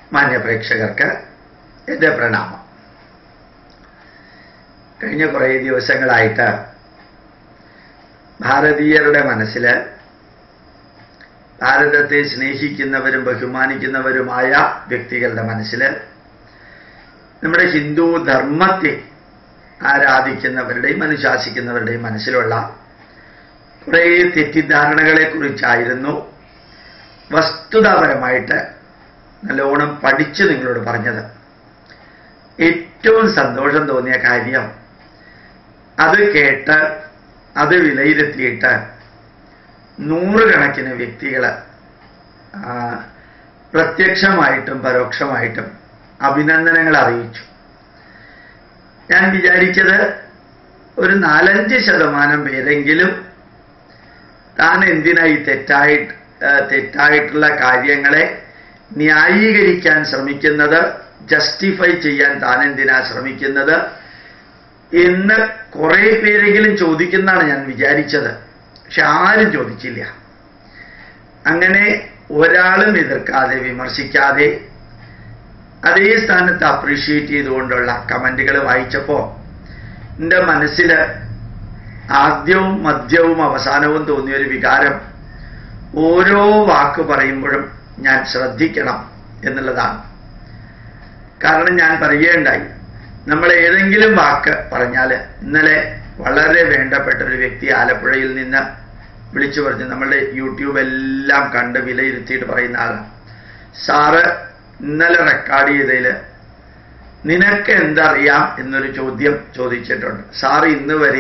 മാന്യപ്രേക്ഷകർക്ക് എൻ്റെ പ്രണാമം കഴിഞ്ഞ കുറേ ദിവസങ്ങളായിട്ട് ഭാരതീയരുടെ മനസ്സിൽ ഭാരതത്തെ സ്നേഹിക്കുന്നവരും ബഹുമാനിക്കുന്നവരുമായ വ്യക്തികളുടെ മനസ്സിൽ നമ്മുടെ ഹിന്ദു ധർമ്മത്തെ ആരാധിക്കുന്നവരുടെയും അനുശാസിക്കുന്നവരുടെയും മനസ്സിലുള്ള കുറേ തെറ്റിദ്ധാരണകളെക്കുറിച്ചായിരുന്നു വസ്തുതാപരമായിട്ട് നല്ലോണം പഠിച്ച് നിങ്ങളോട് പറഞ്ഞത് ഏറ്റവും സന്തോഷം തോന്നിയ കാര്യം അത് കേട്ട് അത് വിലയിരുത്തിയിട്ട് നൂറുകണക്കിന് വ്യക്തികൾ പ്രത്യക്ഷമായിട്ടും പരോക്ഷമായിട്ടും അഭിനന്ദനങ്ങൾ അറിയിച്ചു ഞാൻ വിചാരിച്ചത് ഒരു നാലഞ്ച് ശതമാനം പേരെങ്കിലും താൻ എന്തിനായി തെറ്റായിട്ട് തെറ്റായിട്ടുള്ള കാര്യങ്ങളെ ന്യായീകരിക്കാൻ ശ്രമിക്കുന്നത് ജസ്റ്റിഫൈ ചെയ്യാൻ താൻ എന്തിനാ ശ്രമിക്കുന്നത് എന്ന് കുറെ പേരെങ്കിലും ചോദിക്കുന്നതാണ് ഞാൻ വിചാരിച്ചത് പക്ഷെ ആരും ചോദിച്ചില്ല അങ്ങനെ ഒരാളും എതിർക്കാതെ വിമർശിക്കാതെ അതേ സ്ഥാനത്ത് അപ്രീഷിയേറ്റ് ചെയ്തുകൊണ്ടുള്ള കമന്റുകൾ വായിച്ചപ്പോൾ എൻ്റെ മനസ്സിൽ ആദ്യവും മധ്യവും അവസാനവും തോന്നിയ ഒരു വികാരം ഓരോ വാക്ക് പറയുമ്പോഴും ഞാൻ ശ്രദ്ധിക്കണം എന്നുള്ളതാണ് കാരണം ഞാൻ പറയുകയുണ്ടായി നമ്മൾ ഏതെങ്കിലും വാക്ക് പറഞ്ഞാൽ ഇന്നലെ വളരെ വേണ്ടപ്പെട്ട ഒരു വ്യക്തി ആലപ്പുഴയിൽ നിന്ന് വിളിച്ചു പറഞ്ഞു നമ്മളുടെ യൂട്യൂബ് എല്ലാം കണ്ട് വിലയിരുത്തിയിട്ട് പറയുന്ന ആളാണ് സാറ് ഇന്നലെ റെക്കോർഡ് ചെയ്തതിൽ നിനക്ക് എന്തറിയാം എന്നൊരു ചോദ്യം ചോദിച്ചിട്ടുണ്ട് സാറ് ഇന്ന് വരെ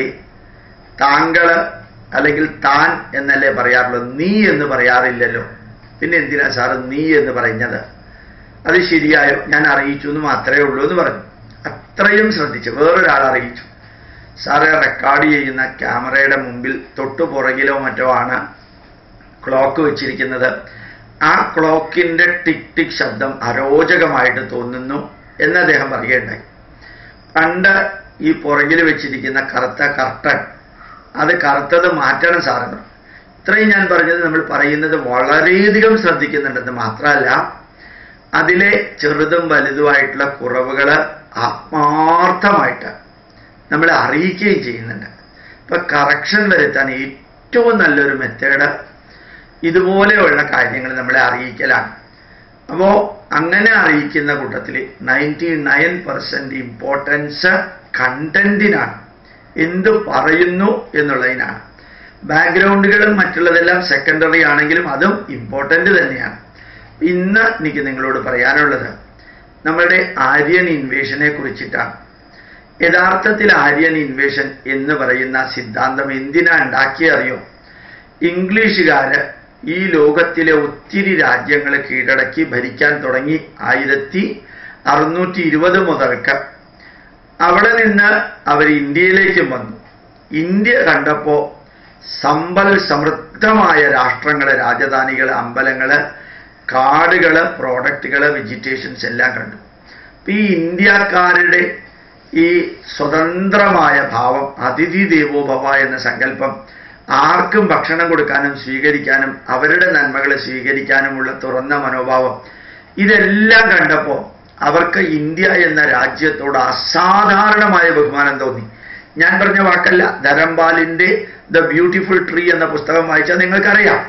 താങ്കള് അല്ലെങ്കിൽ താൻ എന്നല്ലേ പറയാറുള്ളൂ നീ എന്ന് പറയാറില്ലല്ലോ പിന്നെ എന്തിനാ സാറ് നീ എന്ന് പറഞ്ഞത് അത് ശരിയായോ ഞാൻ അറിയിച്ചു എന്ന് മാത്രമേ ഉള്ളൂ എന്ന് പറഞ്ഞു അത്രയും ശ്രദ്ധിച്ചു വേറൊരാൾ അറിയിച്ചു സാറ് റെക്കോർഡ് ചെയ്യുന്ന ക്യാമറയുടെ മുമ്പിൽ തൊട്ടു പുറകിലോ മറ്റോ ആണ് ക്ലോക്ക് വെച്ചിരിക്കുന്നത് ആ ക്ലോക്കിന്റെ ടിക് ടിക് ശബ്ദം അരോചകമായിട്ട് തോന്നുന്നു എന്ന് അദ്ദേഹം പറയുകയുണ്ടായി പണ്ട് ഈ പുറകിൽ വെച്ചിരിക്കുന്ന കറുത്ത കർട്ടൻ അത് കറുത്തത് മാറ്റണം സാറിന് ഇത്രയും ഞാൻ പറഞ്ഞത് നമ്മൾ പറയുന്നത് വളരെയധികം ശ്രദ്ധിക്കുന്നുണ്ടെന്ന് മാത്രമല്ല അതിലെ ചെറുതും വലുതുമായിട്ടുള്ള കുറവുകൾ ആത്മാർത്ഥമായിട്ട് നമ്മളെ അറിയിക്കുകയും ചെയ്യുന്നുണ്ട് ഇപ്പൊ കറക്ഷൻ വരുത്താൻ ഏറ്റവും നല്ലൊരു മെത്തേഡ് ഇതുപോലെയുള്ള കാര്യങ്ങൾ നമ്മളെ അറിയിക്കലാണ് അപ്പോൾ അങ്ങനെ അറിയിക്കുന്ന കൂട്ടത്തിൽ നയൻറ്റി നയൻ പെർസെന്റ് ഇമ്പോർട്ടൻസ് കണ്ടന്റിനാണ് എന്ത് പറയുന്നു എന്നുള്ളതിനാണ് ബാക്ക്ഗ്രൗണ്ടുകളും മറ്റുള്ളതെല്ലാം സെക്കൻഡറി ആണെങ്കിലും അതും ഇമ്പോർട്ടൻ്റ് തന്നെയാണ് ഇന്ന് എനിക്ക് നിങ്ങളോട് പറയാനുള്ളത് നമ്മളുടെ ആര്യൻ ഇൻവേഷനെ കുറിച്ചിട്ടാണ് യഥാർത്ഥത്തിൽ ആര്യൻ ഇൻവേഷൻ എന്ന് പറയുന്ന സിദ്ധാന്തം എന്തിനാ ഉണ്ടാക്കിയ അറിയോ ഇംഗ്ലീഷുകാര് ഈ ലോകത്തിലെ ഒത്തിരി രാജ്യങ്ങളെ കീഴടക്കി ഭരിക്കാൻ തുടങ്ങി ആയിരത്തി അറുന്നൂറ്റി ഇരുപത് മുതൽക്ക് അവിടെ നിന്ന് അവർ ഇന്ത്യയിലേക്കും വന്നു ഇന്ത്യ കണ്ടപ്പോ സമ്പൽ സമൃദ്ധമായ രാഷ്ട്രങ്ങള് രാജധാനികള് അമ്പലങ്ങള് കാടുകള് പ്രോഡക്റ്റുകള് വെജിറ്റേഷൻസ് എല്ലാം കണ്ടു ഈ ഇന്ത്യക്കാരുടെ ഈ സ്വതന്ത്രമായ ഭാവം അതിഥി ദേവോഭവ എന്ന സങ്കല്പം ആർക്കും ഭക്ഷണം കൊടുക്കാനും സ്വീകരിക്കാനും അവരുടെ നന്മകൾ സ്വീകരിക്കാനുമുള്ള തുറന്ന മനോഭാവം ഇതെല്ലാം കണ്ടപ്പോൾ അവർക്ക് ഇന്ത്യ എന്ന രാജ്യത്തോട് അസാധാരണമായ ബഹുമാനം തോന്നി ഞാൻ പറഞ്ഞ വാക്കല്ല ധരംപാലിന്റെ ദ ബ്യൂട്ടിഫുൾ ട്രീ എന്ന പുസ്തകം വായിച്ചാൽ നിങ്ങൾക്കറിയാം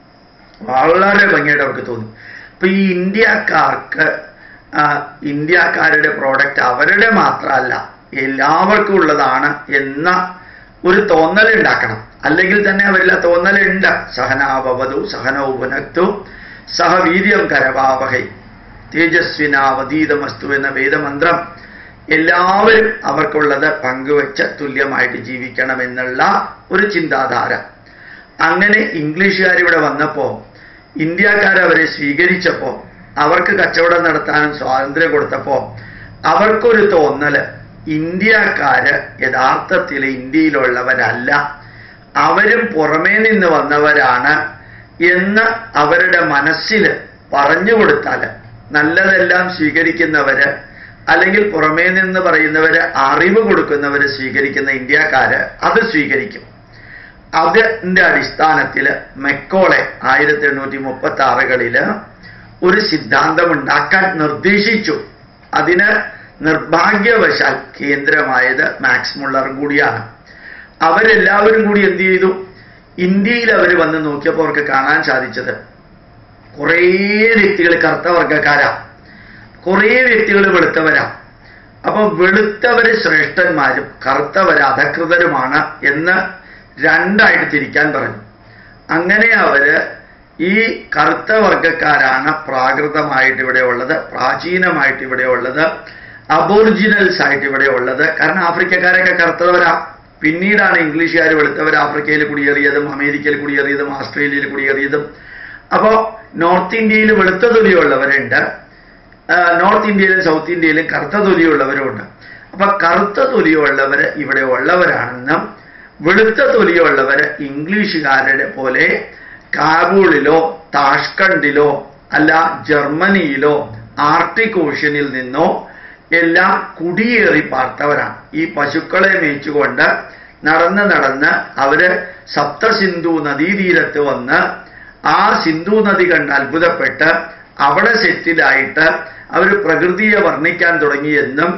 വളരെ ഭംഗിയായിട്ട് അവർക്ക് തോന്നി അപ്പൊ ഈ ഇന്ത്യക്കാർക്ക് ഇന്ത്യക്കാരുടെ പ്രോഡക്റ്റ് അവരുടെ മാത്രമല്ല എല്ലാവർക്കും ഉള്ളതാണ് എന്ന ഒരു തോന്നൽ ഉണ്ടാക്കണം അല്ലെങ്കിൽ തന്നെ അവരിൽ തോന്നലുണ്ട് സഹനാവവതു സഹനൗപുനക്തു സഹവീര്യം കരവാവഹൈ തേജസ്വിനാവതീതമസ്തു എന്ന വേദമന്ത്രം എല്ലാവരും അവർക്കുള്ളത് പങ്കുവെച്ച് തുല്യമായിട്ട് ജീവിക്കണമെന്നുള്ള ഒരു ചിന്താധാര അങ്ങനെ ഇംഗ്ലീഷുകാർ ഇവിടെ വന്നപ്പോ ഇന്ത്യക്കാർ അവരെ സ്വീകരിച്ചപ്പോ അവർക്ക് കച്ചവടം നടത്താനും സ്വാതന്ത്ര്യം കൊടുത്തപ്പോ അവർക്കൊരു തോന്നല് ഇന്ത്യക്കാര് യഥാർത്ഥത്തിൽ ഇന്ത്യയിലുള്ളവരല്ല അവരും പുറമേ നിന്ന് വന്നവരാണ് എന്ന് അവരുടെ മനസ്സിൽ പറഞ്ഞു കൊടുത്താൽ നല്ലതെല്ലാം സ്വീകരിക്കുന്നവര് അല്ലെങ്കിൽ പുറമേ നിന്ന് പറയുന്നവര് അറിവ് കൊടുക്കുന്നവര് സ്വീകരിക്കുന്ന ഇന്ത്യക്കാര് അത് സ്വീകരിക്കും അതിന്റെ അടിസ്ഥാനത്തിൽ മെക്കോളെ ആയിരത്തി എണ്ണൂറ്റി മുപ്പത്തി ആറുകളില് ഒരു സിദ്ധാന്തം ഉണ്ടാക്കാൻ നിർദ്ദേശിച്ചു അതിന് നിർഭാഗ്യവശാൽ കേന്ദ്രമായത് മാക്സ് മുള്ളറും കൂടിയാണ് അവരെല്ലാവരും കൂടി എന്ത് ചെയ്തു ഇന്ത്യയിൽ അവർ വന്ന് നോക്കിയപ്പോൾ അവർക്ക് കാണാൻ സാധിച്ചത് കുറേ വ്യക്തികൾ കറുത്ത വർഗക്കാരാ കുറേ വ്യക്തികൾ വെളുത്തവരാ അപ്പൊ വെളുത്തവര് ശ്രേഷ്ഠന്മാരും കറുത്തവര് അധകൃതരുമാണ് എന്ന് രണ്ടായിട്ട് തിരിക്കാൻ പറഞ്ഞു അങ്ങനെ അവര് ഈ കറുത്ത വർഗക്കാരാണ് പ്രാകൃതമായിട്ട് ഇവിടെ ഉള്ളത് പ്രാചീനമായിട്ട് ഇവിടെ ഉള്ളത് അബോറിജിനൽസ് ആയിട്ട് ഇവിടെ ഉള്ളത് കാരണം ആഫ്രിക്കക്കാരൊക്കെ കറുത്തവരാ പിന്നീടാണ് ഇംഗ്ലീഷുകാർ വെളുത്തവർ ആഫ്രിക്കയിൽ കുടിയേറിയതും അമേരിക്കയിൽ കുടിയേറിയതും ഓസ്ട്രേലിയയിൽ കുടിയേറിയതും അപ്പോൾ നോർത്ത് ഇന്ത്യയിൽ വെളുത്ത തൊലിയുള്ളവരുണ്ട് ആ, നോർത്ത് ഇന്ത്യയിലും സൗത്ത് ഇന്ത്യയിലും കറുത്ത തൊലിയുള്ളവരുമുണ്ട് അപ്പൊ കറുത്ത തൊലിയുള്ളവര് ഇവിടെ ഉള്ളവരാണെന്നും വെളുത്ത തൊലിയുള്ളവര് ഇംഗ്ലീഷുകാരുടെ പോലെ കാബൂളിലോ താഷ്കണ്ടിലോ അല്ല ജർമ്മനിയിലോ ആർട്ടിക് ഓഷ്യനിൽ നിന്നോ എല്ലാം കുടിയേറി പാർത്തവരാണ് ഈ പശുക്കളെ മേയിച്ചുകൊണ്ട് നടന്ന് നടന്ന് അവര് സപ്തസിന്ധു നദീതീരത്ത് വന്ന് ആ സിന്ധു നദി കണ്ട് അത്ഭുതപ്പെട്ട് അവിടെ സെറ്റിലായിട്ട് അവർ പ്രകൃതിയെ വർണ്ണിക്കാൻ തുടങ്ങിയെന്നും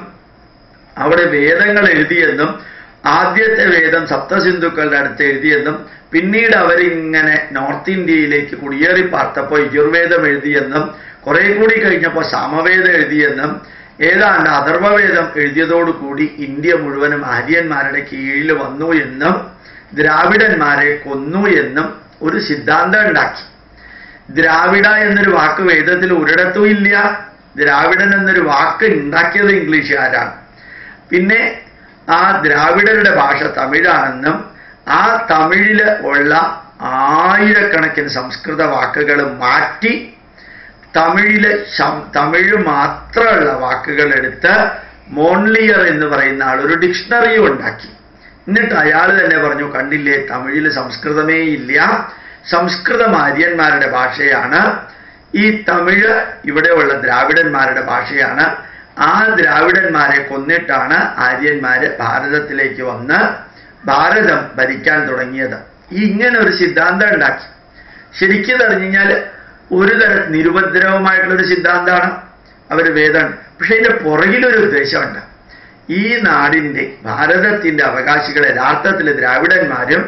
അവിടെ വേദങ്ങൾ എഴുതിയെന്നും ആദ്യത്തെ വേദം സപ്തസിന്ധുക്കളുടെ അടുത്ത് എഴുതിയെന്നും പിന്നീട് അവരിങ്ങനെ നോർത്ത് ഇന്ത്യയിലേക്ക് കുടിയേറി പാർത്തപ്പോൾ യജുർവേദം എഴുതിയെന്നും കുറെ കൂടി കഴിഞ്ഞപ്പോൾ സാമവേദം എഴുതിയെന്നും ഏതാണ്ട് അഥർവവേദം എഴുതിയതോടുകൂടി ഇന്ത്യ മുഴുവനും ആര്യന്മാരുടെ കീഴിൽ വന്നു എന്നും ദ്രാവിഡന്മാരെ കൊന്നു എന്നും ഒരു സിദ്ധാന്തം ഉണ്ടാക്കി ദ്രാവിഡ എന്നൊരു വാക്ക് വേദത്തിൽ ഒരിടത്തും ഇല്ല ദ്രാവിഡൻ എന്നൊരു വാക്ക് ഉണ്ടാക്കിയത് ഇംഗ്ലീഷുകാരാണ് പിന്നെ ആ ദ്രാവിഡരുടെ ഭാഷ തമിഴാണെന്നും ആ തമിഴില് ഉള്ള ആയിരക്കണക്കിന് സംസ്കൃത വാക്കുകൾ മാറ്റി തമിഴില് ശം- തമിഴ് മാത്രമുള്ള വാക്കുകൾ എടുത്ത് മോൺലിയർ എന്ന് പറയുന്ന ആൾ ഒരു ഡിക്ഷണറിയും ഉണ്ടാക്കി എന്നിട്ട് അയാൾ തന്നെ പറഞ്ഞു കണ്ടില്ലേ തമിഴിൽ സംസ്കൃതമേ ഇല്ല സംസ്കൃതം ആര്യന്മാരുടെ ഭാഷയാണ് ഈ തമിഴ് ഇവിടെയുള്ള ദ്രാവിഡന്മാരുടെ ഭാഷയാണ് ആ ദ്രാവിഡന്മാരെ കൊന്നിട്ടാണ് ആര്യന്മാര് ഭാരതത്തിലേക്ക് വന്ന് ഭാരതം ഭരിക്കാൻ തുടങ്ങിയത് ഇങ്ങനെ ഒരു സിദ്ധാന്തം ഉണ്ടാക്കി ശരിക്കും പറഞ്ഞു കഴിഞ്ഞാൽ ഒരു തരം നിരുപദ്രവമായിട്ടുള്ളൊരു സിദ്ധാന്തമാണ് അവർ വേദം പക്ഷെ ഇതിന്റെ പുറകിലൊരു ഉദ്ദേശമുണ്ട് ഈ നാടിന്റെ ഭാരതത്തിന്റെ അവകാശികൾ യഥാർത്ഥത്തിൽ ദ്രാവിഡന്മാരും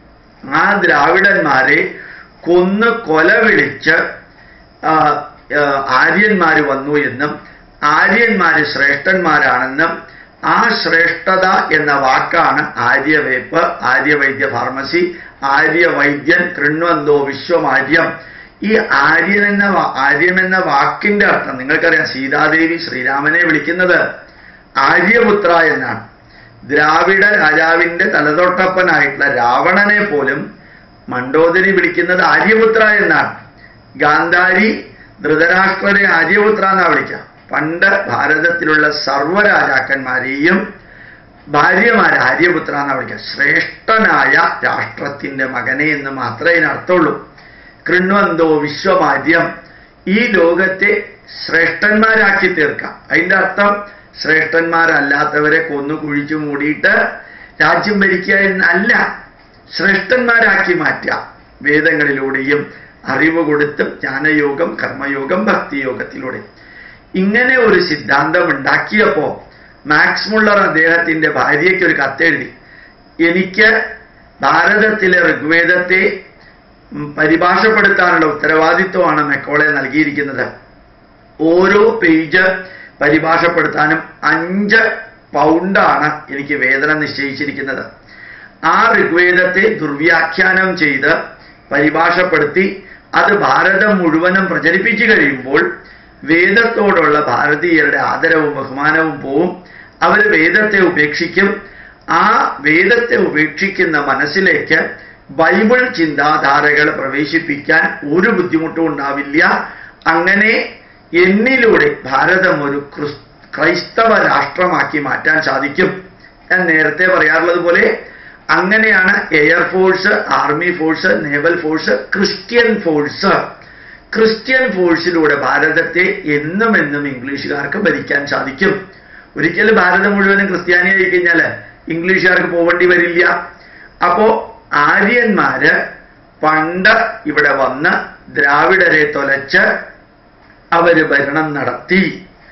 ആ ദ്രാവിഡന്മാരെ കൊന്ന് കൊല വിളിച്ച് ആ, ആ, ആര്യന്മാര് വന്നു എന്നും ആര്യന്മാര് ശ്രേഷ്ഠന്മാരാണെന്നും ആ ശ്രേഷ്ഠത എന്ന വാക്കാണ് ആര്യവേപ്പ് ആര്യവൈദ്യ ഫാർമസി ആര്യവൈദ്യൻ കൃണ്വന്തോ വിശ്വമാര്യം ഈ ആര്യൻ എന്ന വാ- ആര്യം എന്ന വാക്കിന്റെ അർത്ഥം നിങ്ങൾക്കറിയാം സീതാദേവി ശ്രീരാമനെ വിളിക്കുന്നത് ആര്യപുത്ര എന്നാണ് ദ്രാവിഡ രാജാവിന്റെ തലതൊട്ടപ്പനായിട്ടുള്ള രാവണനെ പോലും മണ്ടോദരി വിളിക്കുന്നത് ആര്യപുത്ര എന്നാണ് ഗാന്ധാരി ധൃതരാഷ്ട്രരെ ആര്യപുത്ര എന്നാ വിളിക്കാം പണ്ട് ഭാരതത്തിലുള്ള സർവ്വ രാജാക്കന്മാരെയും ഭാര്യമാരെ ആര്യപുത്ര എന്നാ വിളിക്കുക ശ്രേഷ്ഠനായ രാഷ്ട്രത്തിന്റെ മകനെ എന്ന് മാത്രമേ ഇതിനർത്ഥമുള്ളൂ കൃണ്വന്തോ വിശ്വമാര്യം ഈ ലോകത്തെ ശ്രേഷ്ഠന്മാരാക്കി തീർക്കാം അതിന്റെ അർത്ഥം ശ്രേഷ്ഠന്മാരല്ലാത്തവരെ കൊന്നു കുഴിച്ചു മൂടിയിട്ട് രാജ്യം ഭരിക്കുക എന്നല്ല ശ്രേഷ്ഠന്മാരാക്കി മാറ്റുക വേദങ്ങളിലൂടെയും അറിവ് കൊടുത്തും ജ്ഞാനയോഗം കർമ്മയോഗം ഭക്തിയോഗത്തിലൂടെ ഇങ്ങനെ ഒരു സിദ്ധാന്തം ഉണ്ടാക്കിയപ്പോ മാക്സ് മുള്ളർ അദ്ദേഹത്തിന്റെ ഭാര്യയ്ക്ക് ഒരു കത്തെഴുതി എനിക്ക് ഭാരതത്തിലെ ഋഗ്വേദത്തെ ഉം, പരിഭാഷപ്പെടുത്താനുള്ള ഉത്തരവാദിത്വമാണ് മെക്കോളെ നൽകിയിരിക്കുന്നത് ഓരോ പേജ് പരിഭാഷപ്പെടുത്താനും അഞ്ച് പൗണ്ടാണ് എനിക്ക് വേതനം നിശ്ചയിച്ചിരിക്കുന്നത് ആ ഋഗ്വേദത്തെ ദുർവ്യാഖ്യാനം ചെയ്ത് പരിഭാഷപ്പെടുത്തി അത് ഭാരതം മുഴുവനും പ്രചരിപ്പിച്ചു കഴിയുമ്പോൾ വേദത്തോടുള്ള ഭാരതീയരുടെ ആദരവും ബഹുമാനവും പോവും അവർ വേദത്തെ ഉപേക്ഷിക്കും ആ വേദത്തെ ഉപേക്ഷിക്കുന്ന മനസ്സിലേക്ക് ബൈബിൾ ചിന്താധാരകൾ പ്രവേശിപ്പിക്കാൻ ഒരു ബുദ്ധിമുട്ടും ഉണ്ടാവില്ല അങ്ങനെ എന്നിലൂടെ ഭാരതം ഒരു ക്രിസ്- ക്രൈസ്തവ രാഷ്ട്രമാക്കി മാറ്റാൻ സാധിക്കും ഞാൻ നേരത്തെ പറയാറുള്ളത് പോലെ അങ്ങനെയാണ് air force army force naval force Christian force Christian ഫോഴ്സിലൂടെ ഭാരതത്തെ എന്നും എന്നും ഇംഗ്ലീഷുകാർക്ക് ഭരിക്കാൻ സാധിക്കും ഒരിക്കലും ഭാരതം മുഴുവനും ക്രിസ്ത്യാനിയായി കഴിഞ്ഞാൽ ഇംഗ്ലീഷുകാർക്ക് പോവേണ്ടി വരില്ല അപ്പോ ആര്യന്മാര് പണ്ട് ഇവിടെ വന്ന് ദ്രാവിഡരെ തൊലച്ച് അവര് ഭരണം നടത്തി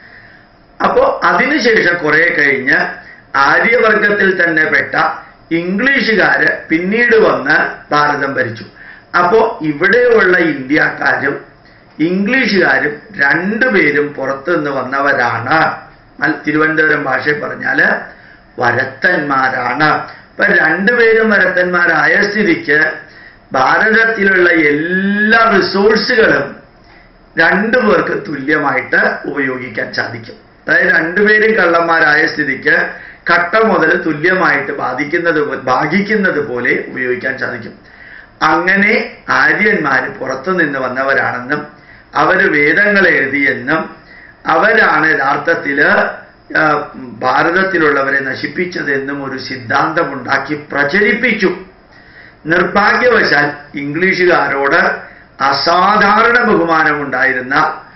അപ്പോ അതിനുശേഷം കുറെ കഴിഞ്ഞ് ആര്യവർഗത്തിൽ തന്നെ പെട്ട ഇംഗ്ലീഷുകാര് പിന്നീട് വന്ന് ഭാരതം ഭരിച്ചു അപ്പോ ഇവിടെയുള്ള ഇന്ത്യക്കാരും ഇംഗ്ലീഷുകാരും രണ്ടുപേരും പുറത്തുനിന്ന് വന്നവരാണ് മൽ- തിരുവനന്തപുരം ഭാഷയിൽ പറഞ്ഞാല് വരത്തന്മാരാണ് ഇപ്പൊ രണ്ടുപേരും വരത്തന്മാരായ സ്ഥിതിക്ക് ഭാരതത്തിലുള്ള എല്ലാ റിസോഴ്സുകളും രണ്ടു പേർക്ക് തുല്യമായിട്ട് ഉപയോഗിക്കാൻ സാധിക്കും അതായത് രണ്ടുപേരും കള്ളന്മാരായ സ്ഥിതിക്ക് കട്ട മുതൽ തുല്യമായിട്ട് ബാധിക്കുന്നത് പോ- ഭാഗിക്കുന്നത് പോലെ ഉപയോഗിക്കാൻ സാധിക്കും അങ്ങനെ ആര്യന്മാര് പുറത്തു നിന്ന് വന്നവരാണെന്നും അവര് വേദങ്ങൾ എഴുതിയെന്നും അവരാണ് യഥാർത്ഥത്തില് ആ, ഭാരതത്തിലുള്ളവരെ നശിപ്പിച്ചതെന്നും ഒരു സിദ്ധാന്തമുണ്ടാക്കി പ്രചരിപ്പിച്ചു നിർഭാഗ്യവശാൽ ഇംഗ്ലീഷുകാരോട് അസാധാരണ ബഹുമാനമുണ്ടായിരുന്ന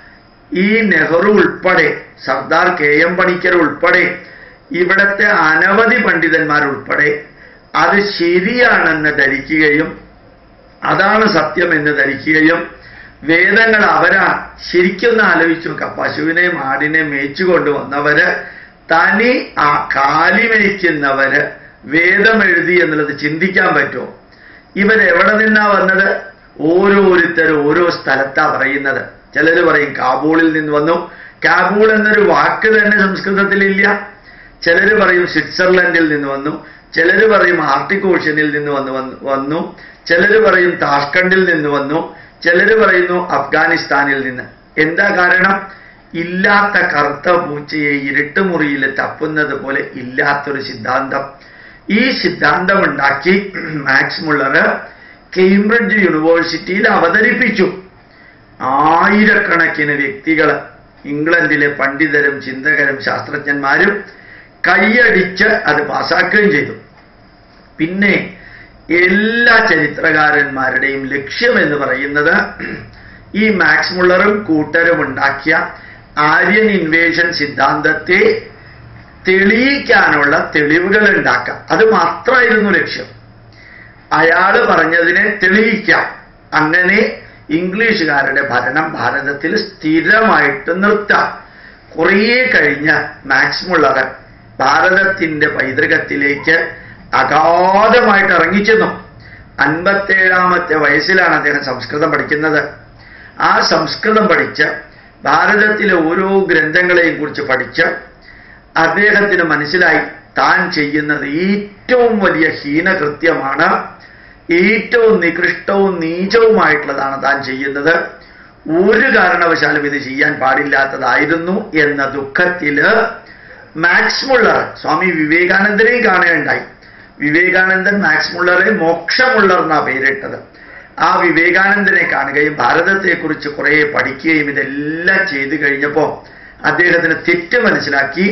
ഈ നെഹ്റു ഉൾപ്പെടെ സർദാർ കെ എം പണിക്കർ ഉൾപ്പെടെ ഇവിടത്തെ അനവധി പണ്ഡിതന്മാർ ഉൾപ്പെടെ അത് ശരിയാണെന്ന് ധരിക്കുകയും അതാണ് സത്യം എന്ന് ധരിക്കുകയും വേദങ്ങൾ അവരാ ശരിക്കൊന്ന് ആലോചിച്ചു നോക്കാം പശുവിനെയും ആടിനെ മേച്ചു കൊണ്ടുവന്നവര് തനി ആ കാലി മേയ്ക്കുന്നവര് വേദം എഴുതി എന്നുള്ളത് ചിന്തിക്കാൻ പറ്റുമോ ഇവരെവിടെ നിന്നാ വന്നത് ഓരോരുത്തരും ഓരോ സ്ഥലത്താ പറയുന്നത് ചിലര് പറയും കാബൂളിൽ നിന്ന് വന്നു കാബൂൾ എന്നൊരു വാക്ക് തന്നെ സംസ്കൃതത്തിലില്ല ചിലര് പറയും സ്വിറ്റ്സർലൻഡിൽ നിന്ന് വന്നു ചിലര് പറയും ആർട്ടിക് ഓഷ്യനിൽ നിന്ന് വന്നു വന്നു വന്നു ചിലര് പറയും താഷ്കണ്ടിൽ നിന്ന് വന്നു ചിലര് പറയുന്നു അഫ്ഗാനിസ്ഥാനിൽ നിന്ന് എന്താ കാരണം ഇല്ലാത്ത കറുത്ത പൂച്ചയെ ഇരുട്ടുമുറിയിൽ തപ്പുന്നത് പോലെ ഇല്ലാത്തൊരു സിദ്ധാന്തം ഈ സിദ്ധാന്തം ഉണ്ടാക്കി മാക്സ് മുള്ളർ കേംബ്രിഡ്ജ് യൂണിവേഴ്സിറ്റിയിൽ അവതരിപ്പിച്ചു ആയിരക്കണക്കിന് വ്യക്തികൾ ഇംഗ്ലണ്ടിലെ പണ്ഡിതരും ചിന്തകരും ശാസ്ത്രജ്ഞന്മാരും കൈയടിച്ച് അത് പാസാക്കുകയും ചെയ്തു പിന്നെ എല്ലാ ചരിത്രകാരന്മാരുടെയും ലക്ഷ്യം എന്ന് പറയുന്നത് ഈ മാക്സ് മുള്ളറും കൂട്ടരും ഉണ്ടാക്കിയ ആര്യൻ ഇൻവേഷൻ സിദ്ധാന്തത്തെ തെളിയിക്കാനുള്ള തെളിവുകൾ ഉണ്ടാക്കാം അത് മാത്രമായിരുന്നു ലക്ഷ്യം അയാൾ പറഞ്ഞതിനെ തെളിയിക്കാം അങ്ങനെ ഇംഗ്ലീഷുകാരുടെ ഭരണം ഭാരതത്തിൽ സ്ഥിരമായിട്ട് നിർത്താം കുറേ കഴിഞ്ഞ് മാക്സ് മുള്ളർ ഭാരതത്തിന്റെ പൈതൃകത്തിലേക്ക് അഗാധമായിട്ട് ഇറങ്ങിച്ചെന്നു അൻപത്തേഴാമത്തെ വയസ്സിലാണ് അദ്ദേഹം സംസ്കൃതം പഠിക്കുന്നത് ആ സംസ്കൃതം പഠിച്ച് ഭാരതത്തിലെ ഓരോ ഗ്രന്ഥങ്ങളെയും കുറിച്ച് പഠിച്ച് അദ്ദേഹത്തിന് മനസ്സിലായി താൻ ചെയ്യുന്നത് ഏറ്റവും വലിയ ഹീനകൃത്യമാണ് ഏറ്റവും നികൃഷ്ടവും നീചവുമായിട്ടുള്ളതാണ് താൻ ചെയ്യുന്നത് ഒരു കാരണവശാലും ഇത് ചെയ്യാൻ പാടില്ലാത്തതായിരുന്നു എന്ന ദുഃഖത്തില് മാക്സ് മുള്ളർ സ്വാമി വിവേകാനന്ദനെയും കാണുകയുണ്ടായി വിവേകാനന്ദൻ മാക്സ് മുള്ളറെ മോക്ഷമുള്ളർ എന്നാ പേരിട്ടത് ആ വിവേകാനന്ദനെ കാണുകയും ഭാരതത്തെക്കുറിച്ച് കുറെ പഠിക്കുകയും ഇതെല്ലാം ചെയ്തു കഴിഞ്ഞപ്പോൾ അദ്ദേഹത്തിന് തെറ്റ് മനസ്സിലാക്കി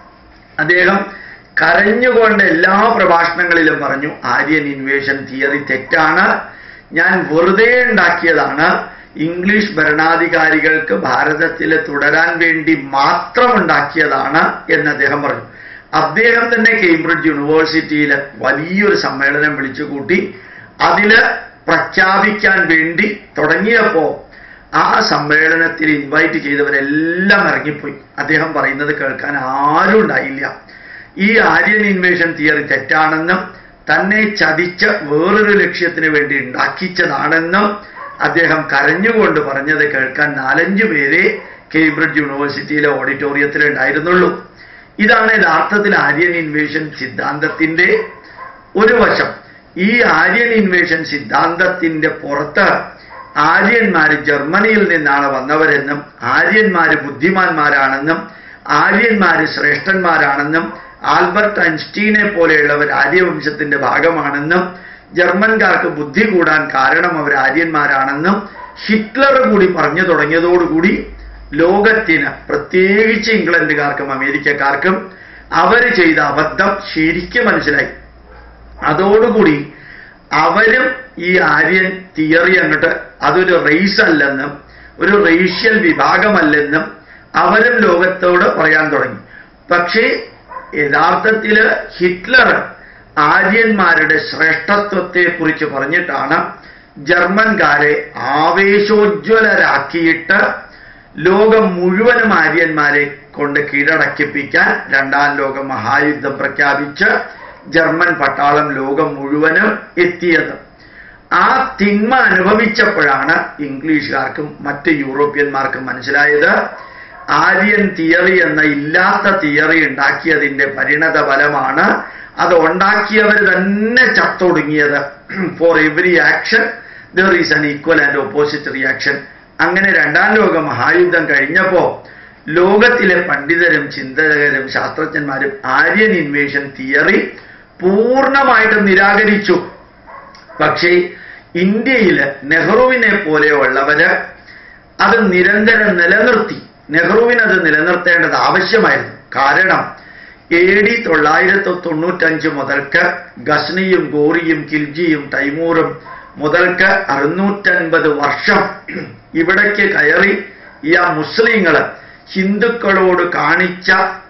അദ്ദേഹം കരഞ്ഞുകൊണ്ട് എല്ലാ പ്രഭാഷണങ്ങളിലും പറഞ്ഞു ആര്യൻ ഇൻവേഷൻ തിയറി തെറ്റാണ് ഞാൻ വെറുതെ ഉണ്ടാക്കിയതാണ് ഇംഗ്ലീഷ് ഭരണാധികാരികൾക്ക് ഭാരതത്തിൽ തുടരാൻ വേണ്ടി മാത്രം ഉണ്ടാക്കിയതാണ് എന്ന് അദ്ദേഹം പറഞ്ഞു അദ്ദേഹം തന്നെ കേംബ്രിഡ്ജ് യൂണിവേഴ്സിറ്റിയിൽ വലിയൊരു സമ്മേളനം വിളിച്ചു കൂട്ടി അതില് പ്രഖ്യാപിക്കാൻ വേണ്ടി തുടങ്ങിയപ്പോ ആ സമ്മേളനത്തിൽ ഇൻവൈറ്റ് ചെയ്തവരെല്ലാം ഇറങ്ങിപ്പോയി അദ്ദേഹം പറയുന്നത് കേൾക്കാൻ ആരും ഉണ്ടായില്ല ഈ ആര്യൻ ഇൻവേഷൻ തിയറി തെറ്റാണെന്നും തന്നെ ചതിച്ച് വേറൊരു ലക്ഷ്യത്തിന് വേണ്ടി ഉണ്ടാക്കിച്ചതാണെന്നും അദ്ദേഹം കരഞ്ഞുകൊണ്ട് പറഞ്ഞത് കേൾക്കാൻ നാലഞ്ചു പേരെ കേംബ്രിഡ്ജ് യൂണിവേഴ്സിറ്റിയിലെ ഓഡിറ്റോറിയത്തിൽ ഉണ്ടായിരുന്നുള്ളൂ ഇതാണ് യഥാർത്ഥത്തിൽ ആര്യൻ ഇൻവേഷൻ സിദ്ധാന്തത്തിന്റെ ഒരു വശം ഈ ആര്യൻ ഇൻവേഷൻ സിദ്ധാന്തത്തിന്റെ പുറത്ത് ആര്യന്മാര് ജർമ്മനിയിൽ നിന്നാണ് വന്നവരെന്നും ആര്യന്മാര് ബുദ്ധിമാന്മാരാണെന്നും ആര്യന്മാര് ശ്രേഷ്ഠന്മാരാണെന്നും ആൽബർട്ട് ഐൻസ്റ്റീനെ പോലെയുള്ളവർ ആര്യവംശത്തിന്റെ ഭാഗമാണെന്നും ജർമ്മൻകാർക്ക് ബുദ്ധി കൂടാൻ കാരണം അവർ ആര്യന്മാരാണെന്നും ഹിറ്റ്ലർ കൂടി പറഞ്ഞു തുടങ്ങിയതോടുകൂടി ലോകത്തിന് പ്രത്യേകിച്ച് ഇംഗ്ലണ്ടുകാർക്കും അമേരിക്കക്കാർക്കും അവർ ചെയ്ത അബദ്ധം ശരിക്കും മനസ്സിലായി അതോടുകൂടി അവരും ഈ ആര്യൻ തിയറി അങ്ങോട്ട് അതൊരു റേസ് അല്ലെന്നും ഒരു റേഷ്യൽ വിഭാഗമല്ലെന്നും അവരും ലോകത്തോട് പറയാൻ തുടങ്ങി പക്ഷേ യഥാർത്ഥത്തില് ഹിറ്റ്ലർ ആര്യന്മാരുടെ ശ്രേഷ്ഠത്വത്തെ കുറിച്ച് പറഞ്ഞിട്ടാണ് ജർമ്മൻകാരെ ആവേശോജ്വലരാക്കിയിട്ട് ലോകം മുഴുവനും ആര്യന്മാരെ കൊണ്ട് കീഴടക്കിപ്പിക്കാൻ രണ്ടാം ലോക മഹായുദ്ധം പ്രഖ്യാപിച്ച് ജർമ്മൻ പട്ടാളം ലോകം മുഴുവനും എത്തിയത് ആ തിന്മ അനുഭവിച്ചപ്പോഴാണ് ഇംഗ്ലീഷുകാർക്കും മറ്റ് യൂറോപ്യന്മാർക്കും മനസ്സിലായത് ആര്യൻ തിയറി എന്ന ഇല്ലാത്ത തിയറി ഉണ്ടാക്കിയതിന്റെ പരിണത ഫലമാണ് അത് ഉണ്ടാക്കിയവർ തന്നെ ചത്തൊടുങ്ങിയത് for every action there is an equal and opposite reaction അങ്ങനെ രണ്ടാം ലോക മഹായുദ്ധം കഴിഞ്ഞപ്പോ ലോകത്തിലെ പണ്ഡിതരും ചിന്തകരും ശാസ്ത്രജ്ഞന്മാരും ആര്യൻ ഇൻവേഷൻ തിയറി പൂർണ്ണമായിട്ടും നിരാകരിച്ചു പക്ഷേ ഇന്ത്യയിൽ നെഹ്റുവിനെ പോലെയുള്ളവര് അത് നിരന്തരം നിലനിർത്തി നെഹ്റുവിന് അത് നിലനിർത്തേണ്ടത് ആവശ്യമായിരുന്നു കാരണം എ ഡി തൊള്ളായിരത്തി തൊണ്ണൂറ്റഞ്ച് മുതൽക്ക് ഗസ്നിയും ഗോറിയും കിൽജിയും തൈമൂറും മുതൽക്ക് അറുന്നൂറ്റൻപത് വർഷം ഇവിടേക്ക് കയറി ഈ ആ മുസ്ലിങ്ങൾ ഹിന്ദുക്കളോട് കാണിച്ച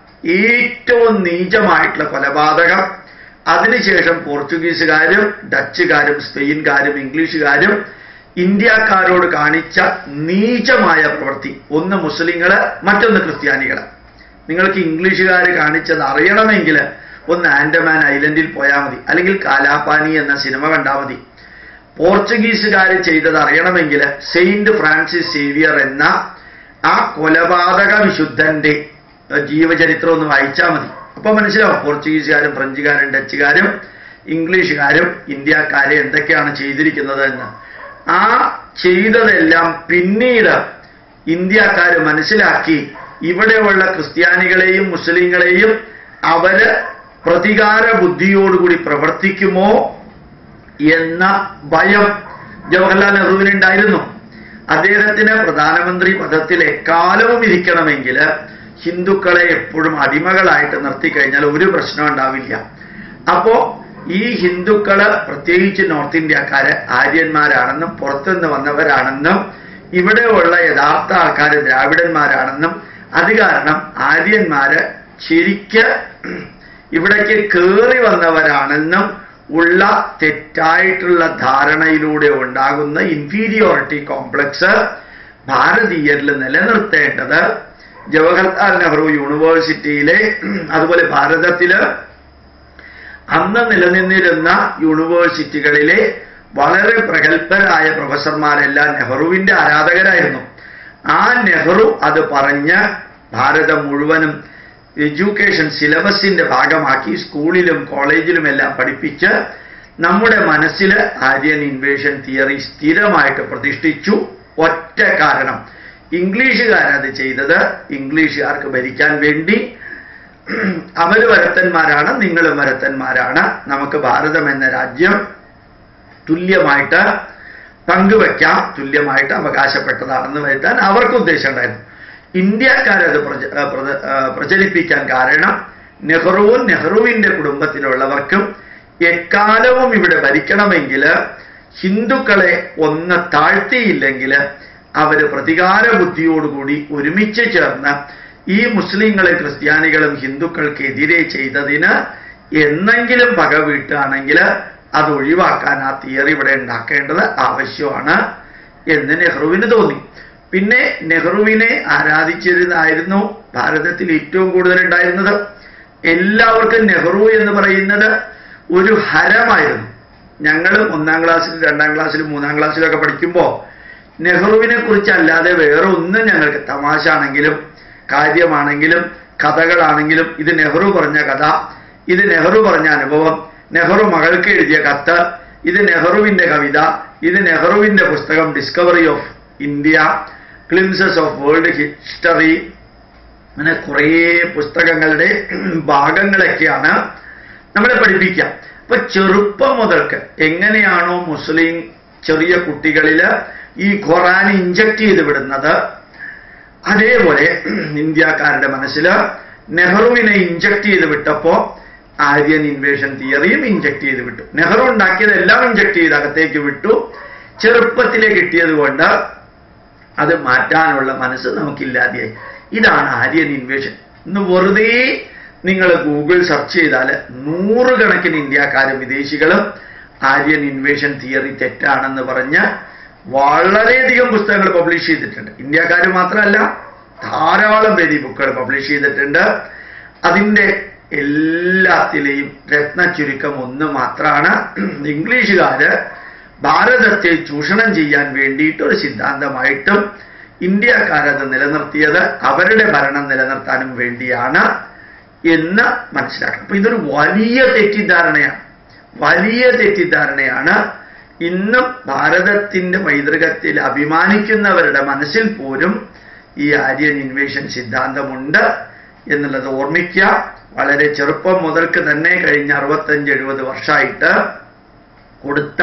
ഏറ്റവും നീചമായിട്ടുള്ള കൊലപാതകം അതിനുശേഷം പോർച്ചുഗീസുകാരും ഡച്ചുകാരും സ്പെയിൻകാരും ഇംഗ്ലീഷുകാരും ഇന്ത്യക്കാരോട് കാണിച്ച നീചമായ പ്രവൃത്തി ഒന്ന് മുസ്ലിങ്ങള് മറ്റൊന്ന് ക്രിസ്ത്യാനികള് നിങ്ങൾക്ക് ഇംഗ്ലീഷുകാർ കാണിച്ചത് അറിയണമെങ്കിൽ ഒന്ന് ആൻഡമാൻ ഐലൻഡിൽ പോയാൽ മതി അല്ലെങ്കിൽ കാലാപാനി എന്ന സിനിമ കണ്ടാൽ മതി പോർച്ചുഗീസുകാർ ചെയ്തത് അറിയണമെങ്കിൽ സെയിന്റ് ഫ്രാൻസിസ് സേവിയർ എന്ന ആ കൊലപാതക വിശുദ്ധന്റെ ജീവചരിത്രം ഒന്ന് വായിച്ചാൽ മതി അപ്പൊ മനസ്സിലാവും പോർച്ചുഗീസുകാരും ഫ്രഞ്ചുകാരും ഡച്ചുകാരും ഇംഗ്ലീഷുകാരും ഇന്ത്യക്കാരെ എന്തൊക്കെയാണ് ചെയ്തിരിക്കുന്നത് എന്ന് ആ ചെയ്തതെല്ലാം പിന്നീട് ഇന്ത്യക്കാർ മനസ്സിലാക്കി ഇവിടെയുള്ള ക്രിസ്ത്യാനികളെയും മുസ്ലിങ്ങളെയും അവര് പ്രതികാര ബുദ്ധിയോടുകൂടി പ്രവർത്തിക്കുമോ എന്ന ഭയം ജവഹർലാൽ നെഹ്റുവിനുണ്ടായിരുന്നു അദ്ദേഹത്തിന് പ്രധാനമന്ത്രി പദത്തിൽ എക്കാലവും ഇരിക്കണമെങ്കിൽ ഹിന്ദുക്കളെ എപ്പോഴും അടിമകളായിട്ട് നിർത്തിക്കഴിഞ്ഞാൽ ഒരു പ്രശ്നം ഉണ്ടാവില്ല അപ്പോ ഈ ഹിന്ദുക്കള് പ്രത്യേകിച്ച് നോർത്ത് ഇന്ത്യക്കാര് ആര്യന്മാരാണെന്നും പുറത്തുനിന്ന് വന്നവരാണെന്നും ഇവിടെയുള്ള യഥാർത്ഥ ആൾക്കാർ ദ്രാവിഡന്മാരാണെന്നും അത് കാരണം ആര്യന്മാര് ശരിക്ക് ഇവിടേക്ക് കയറി വന്നവരാണെന്നും ഉള്ള തെറ്റായിട്ടുള്ള ധാരണയിലൂടെ ഉണ്ടാകുന്ന ഇൻഫീരിയോറിറ്റി കോംപ്ലക്സ് ഭാരതീയരിൽ നിലനിർത്തേണ്ടത് ജവഹർലാൽ നെഹ്റു യൂണിവേഴ്സിറ്റിയിലെ അതുപോലെ ഭാരതത്തില് അന്ന് നിലനിന്നിരുന്ന യൂണിവേഴ്സിറ്റികളിലെ വളരെ പ്രഗത്ഭരായ പ്രൊഫസർമാരെല്ലാം നെഹ്റുവിന്റെ ആരാധകരായിരുന്നു ആ നെഹ്റു അത് പറഞ്ഞ് ഭാരതം മുഴുവനും എഡ്യൂക്കേഷൻ സിലബസിന്റെ ഭാഗമാക്കി സ്കൂളിലും കോളേജിലും എല്ലാം പഠിപ്പിച്ച് നമ്മുടെ മനസ്സിൽ ആര്യൻ ഇൻവേഷൻ തിയറി സ്ഥിരമായിട്ട് പ്രതിഷ്ഠിച്ചു ഒറ്റ കാരണം ഇംഗ്ലീഷുകാരത് ചെയ്തത് ഇംഗ്ലീഷുകാർക്ക് ഭരിക്കാൻ വേണ്ടി അവര് വരത്തന്മാരാണ് നിങ്ങളും വരത്തന്മാരാണ് നമുക്ക് ഭാരതം എന്ന രാജ്യം തുല്യമായിട്ട് പങ്കുവെക്കാം തുല്യമായിട്ട് അവകാശപ്പെട്ടതാണെന്ന് വരുത്താൻ അവർക്ക് ഉദ്ദേശം ഉണ്ടായിരുന്നു ഇന്ത്യക്കാരത് പ്രച പ്രച- പ്രചരിപ്പിക്കാൻ കാരണം നെഹ്റുവും നെഹ്റുവിന്റെ കുടുംബത്തിലുള്ളവർക്കും എക്കാലവും ഇവിടെ ഭരിക്കണമെങ്കിൽ ഹിന്ദുക്കളെ ഒന്ന് താഴ്ത്തിയില്ലെങ്കിൽ അവര് പ്രതികാര ബുദ്ധിയോടുകൂടി ഒരുമിച്ച് ചേർന്ന് ഈ മുസ്ലിങ്ങളെ ക്രിസ്ത്യാനികളും ഹിന്ദുക്കൾക്കെതിരെ ചെയ്തതിന് എന്നെങ്കിലും പക വീട്ടുകയാണെങ്കിൽ അത് ഒഴിവാക്കാൻ ആ തിയറി ഇവിടെ ഉണ്ടാക്കേണ്ടത് ആവശ്യമാണ് എന്ന് നെഹ്റുവിന് തോന്നി പിന്നെ നെഹ്റുവിനെ ആരാധിച്ചിരുന്നായിരുന്നു ഭാരതത്തിൽ ഏറ്റവും കൂടുതൽ ഉണ്ടായിരുന്നത് എല്ലാവർക്കും നെഹ്റു എന്ന് പറയുന്നത് ഒരു ഹരമായിരുന്നു ഞങ്ങളും ഒന്നാം ക്ലാസ്സിലും രണ്ടാം ക്ലാസ്സിലും മൂന്നാം ക്ലാസ്സിലൊക്കെ പഠിക്കുമ്പോൾ നെഹ്റുവിനെ കുറിച്ചല്ലാതെ വേറെ ഒന്നും ഞങ്ങൾക്ക് തമാശ ആണെങ്കിലും കാര്യമാണെങ്കിലും കഥകളാണെങ്കിലും ഇത് നെഹ്റു പറഞ്ഞ കഥ ഇത് നെഹ്റു പറഞ്ഞ അനുഭവം നെഹ്റു മകൾക്ക് എഴുതിയ കത്ത് ഇത് നെഹ്റുവിന്റെ കവിത ഇത് നെഹ്റുവിന്റെ പുസ്തകം Discovery of India Glimpses of World History അങ്ങനെ കുറേ പുസ്തകങ്ങളുടെ ഭാഗങ്ങളൊക്കെയാണ് നമ്മളെ പഠിപ്പിക്കുക അപ്പൊ ചെറുപ്പം മുതൽക്ക് എങ്ങനെയാണോ മുസ്ലിം ചെറിയ കുട്ടികളില് ഈ ഖുറാൻ ഇഞ്ചക്ട് ചെയ്ത് വിടുന്നത് അതേപോലെ ഇന്ത്യക്കാരുടെ മനസ്സിൽ നെഹ്റുവിനെ ഇഞ്ചക്ട് ചെയ്ത് വിട്ടപ്പോ ആര്യൻ ഇൻവേഷൻ തിയറിയും ഇഞ്ചക്ട് ചെയ്ത് വിട്ടു നെഹ്റു ഉണ്ടാക്കിയതെല്ലാം ഇഞ്ചക്ട് ചെയ്ത് അകത്തേക്ക് വിട്ടു ചെറുപ്പത്തിലെ കിട്ടിയത് കൊണ്ട് അത് മാറ്റാനുള്ള മനസ്സ് നമുക്കില്ലാതെയായി ഇതാണ് ആര്യൻ ഇൻവേഷൻ ഇന്ന് വെറുതെ നിങ്ങൾ ഗൂഗിൾ സെർച്ച് ചെയ്താൽ നൂറുകണക്കിന് ഇന്ത്യക്കാരും വിദേശികളും ആര്യൻ ഇൻവേഷൻ തിയറി തെറ്റാണെന്ന് പറഞ്ഞ് വളരെയധികം പുസ്തകങ്ങൾ പബ്ലിഷ് ചെയ്തിട്ടുണ്ട് ഇന്ത്യക്കാർ മാത്രമല്ല ധാരാളം പേര് ഈ ബുക്കുകൾ പബ്ലിഷ് ചെയ്തിട്ടുണ്ട് അതിൻ്റെ എല്ലാത്തിലെയും രത്ന ചുരുക്കം ഒന്ന് മാത്രമാണ് ഇംഗ്ലീഷുകാര് ഭാരതത്തെ ചൂഷണം ചെയ്യാൻ വേണ്ടിയിട്ട് ഒരു സിദ്ധാന്തമായിട്ടും ഇന്ത്യക്കാരത് നിലനിർത്തിയത് അവരുടെ ഭരണം നിലനിർത്താനും വേണ്ടിയാണ് എന്ന് മനസ്സിലാക്കണം അപ്പൊ ഇതൊരു വലിയ തെറ്റിദ്ധാരണയാണ് വലിയ തെറ്റിദ്ധാരണയാണ് ഇന്നും ഭാരതത്തിന്റെ പൈതൃകത്തിൽ അഭിമാനിക്കുന്നവരുടെ മനസ്സിൽ പോലും ഈ ആര്യൻ ഇൻവേഷൻ സിദ്ധാന്തമുണ്ട് എന്നുള്ളത് ഓർമ്മിക്കുക വളരെ ചെറുപ്പം മുതൽക്ക് തന്നെ കഴിഞ്ഞ അറുപത്തഞ്ച് എഴുപത് വർഷമായിട്ട് കൊടുത്ത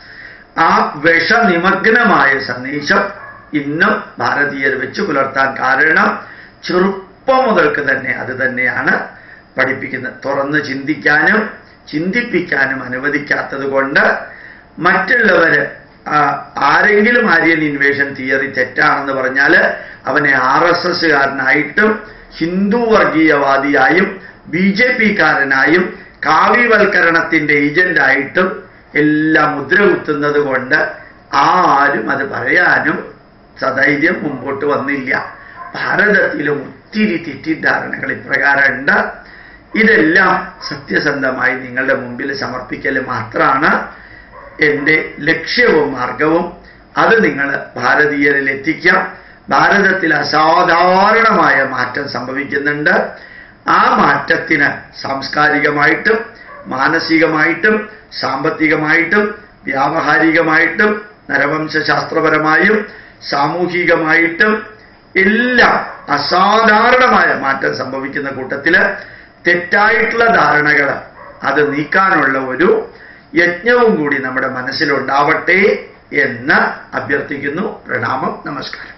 ആ വിഷനിമഗ്നമായ സന്ദേശം ഇന്നും ഭാരതീയർ വെച്ച് പുലർത്താൻ കാരണം ചെറുപ്പം മുതൽക്ക് തന്നെ അത് തന്നെയാണ് പഠിപ്പിക്കുന്നത് തുറന്ന് ചിന്തിക്കാനും ചിന്തിപ്പിക്കാനും അനുവദിക്കാത്തത് കൊണ്ട് മറ്റുള്ളവര് ആ, ആരെങ്കിലും ആര്യൻ ഇൻവേഷൻ തിയറി തെറ്റാണെന്ന് പറഞ്ഞാൽ അവനെ ആർ എസ് എസ്സുകാരനായിട്ടും ഹിന്ദു വർഗീയവാദിയായും ബി ജെ പിക്കാരനായും കാവ്യവൽക്കരണത്തിന്റെ ഏജന്റായിട്ടും എല്ലാം മുദ്ര കുത്തുന്നത് കൊണ്ട് ആരും അത് പറയാനും സധൈര്യം മുമ്പോട്ട് വന്നില്ല ഭാരതത്തിലും ഒത്തിരി തെറ്റിദ്ധാരണകൾ ഇപ്രകാരമുണ്ട് ഇതെല്ലാം സത്യസന്ധമായി നിങ്ങളുടെ മുമ്പിൽ സമർപ്പിക്കൽ മാത്രമാണ് എൻ്റെ ലക്ഷ്യവും മാർഗവും അത് നിങ്ങൾ ഭാരതീയരിൽ എത്തിക്കാം ഭാരതത്തിൽ അസാധാരണമായ മാറ്റം സംഭവിക്കുന്നുണ്ട് ആ മാറ്റത്തിന് സാംസ്കാരികമായിട്ടും മാനസികമായിട്ടും സാമ്പത്തികമായിട്ടും വ്യാവഹാരികമായിട്ടും നരവംശാസ്ത്രപരമായും സാമൂഹികമായിട്ടും എല്ലാം അസാധാരണമായ മാറ്റം സംഭവിക്കുന്ന കൂട്ടത്തില് തെറ്റായിട്ടുള്ള ധാരണകൾ അത് നീക്കാനുള്ള ഒരു യജ്ഞവും കൂടി നമ്മുടെ മനസ്സിലുണ്ടാവട്ടെ എന്ന് അഭ്യർത്ഥിക്കുന്നു പ്രണാമം നമസ്കാരം